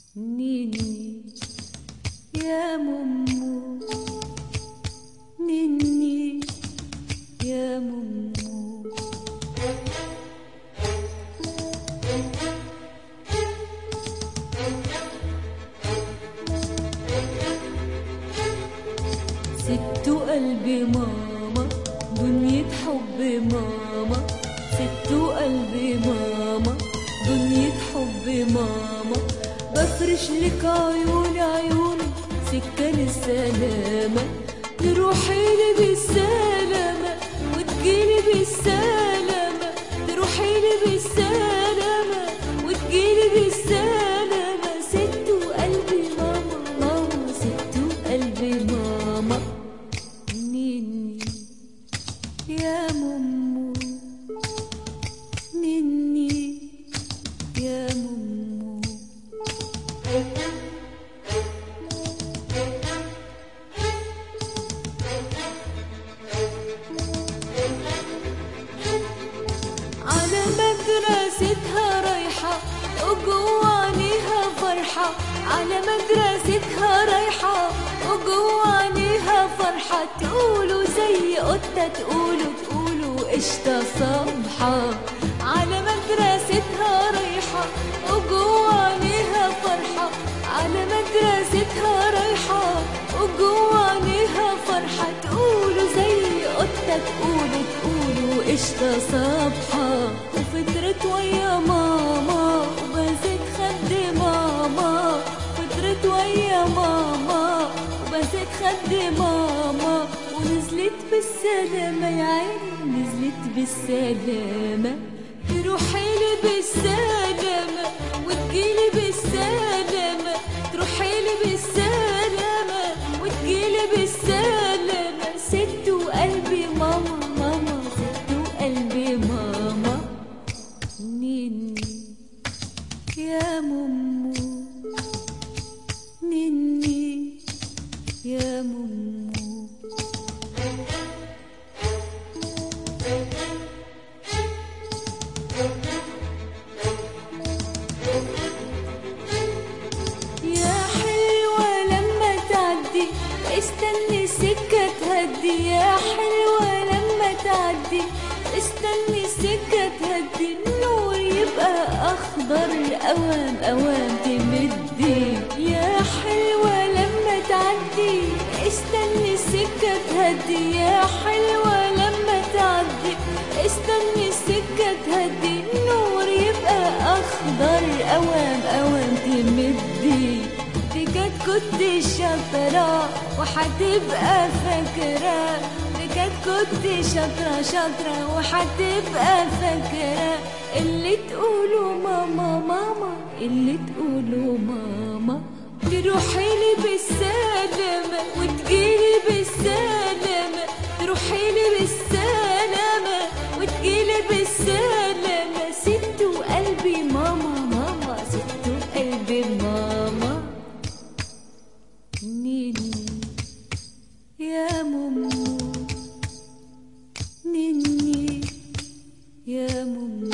نيني يا ممو نيني يا ممو ست قلبي ماما دنيا حب ماما ست قلبي ماما دنيا حب ماما بفرش لك عيوني عيوني سكة للسلامة تروحي لي بالسلامة وتجيلي بالسلامة تروحي لي بالسلامة وتجيلي بالسلامة ست قلبي ماما ماما ست قلبي ماما نيني يا ممو نيني يا ممو على مدرستها رايحة وجوانيها فرحة على مدرستها رايحة وجوانيها فرحة تقولوا زي قطة تقولوا تقولوا قشطة صبحة على مدرستها رايحة وجوانيها فرحة على مدرستها رايحة وجوانيها فرحة تقولوا زي قطة تقولوا تقولوا قشطة صبحة وفطرت ويا ماما وبزت خد ماما فطرت ويا ماما وبزت خد ماما ونزلت بالسلامة يا عيني نزلت بالسلامة تروحي لي بالسلامة وتجيلي بالسلامة تروحي لي بالسلامة وتجيلي بالسلامة ست وقلبي ماما ماما ست وقلبي ماما نيني يا ممو نيني يا ممو يا حلوة لما تعدي استني سكة تهدي يا حلوة لما تعدي استني سكة تهدي النور يبقى أخضر أوام أوام تمدي يا حلوة لما تعدي استني سكة تهدي يا حلوة لما تعدي استني سكة تهدي النور يبقى أخضر أوام أوام تمدي بجد كنت شاطرة وحتبقى فاكرة بجد كنت شاطرة شاطرة وحتبقى فاكرة اللي تقولوا ماما ماما اللي تقولوا ماما تروحي لي بالسلامة وتجيلي بالسلامة تروحي لي بالسلامة وتجيلي بالسلامة ست وقلبي ماما ماما ست وقلبي ماما نيني يا ممو نيني يا ممو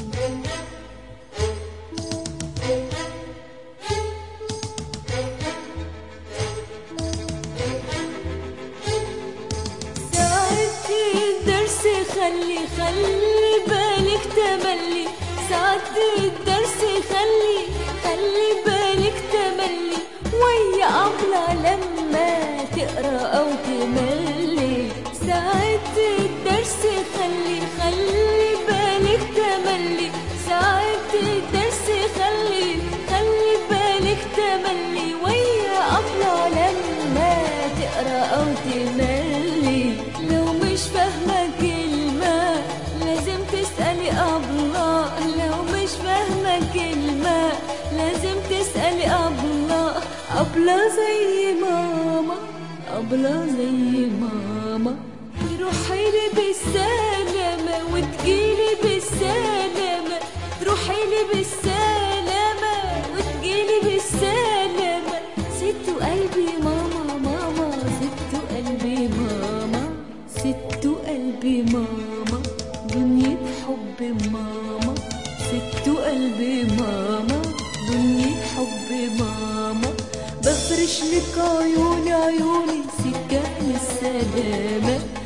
ساعة الدرس خلي خلي بالك تملي ساعة الدرس خلي خلي بالك تملي ويا أبلة لما تقرا أو تملي ساعة الدرس خلي خلي بالك تملي ساعة الدرس خلي خلي بالك تملي ويا أبلة لما تقرا أو تملي لو مش فاهمة كلمة لازم تسألي أبلة لو مش فاهمة كلمة لازم تسألي أبلة أبلة زي ماما أبلة زي ماما تروحي لي بالسلامة وتجيلي بالسلامة تروحي لي بالسلامة وتجيلي بالسلامة ست قلبي ماما ماما ست قلبي ماما ست قلبي ماما دنيا حب ماما ست قلبي ماما دنيا حب ماما فرش لك عيوني عيوني سكة للسلامة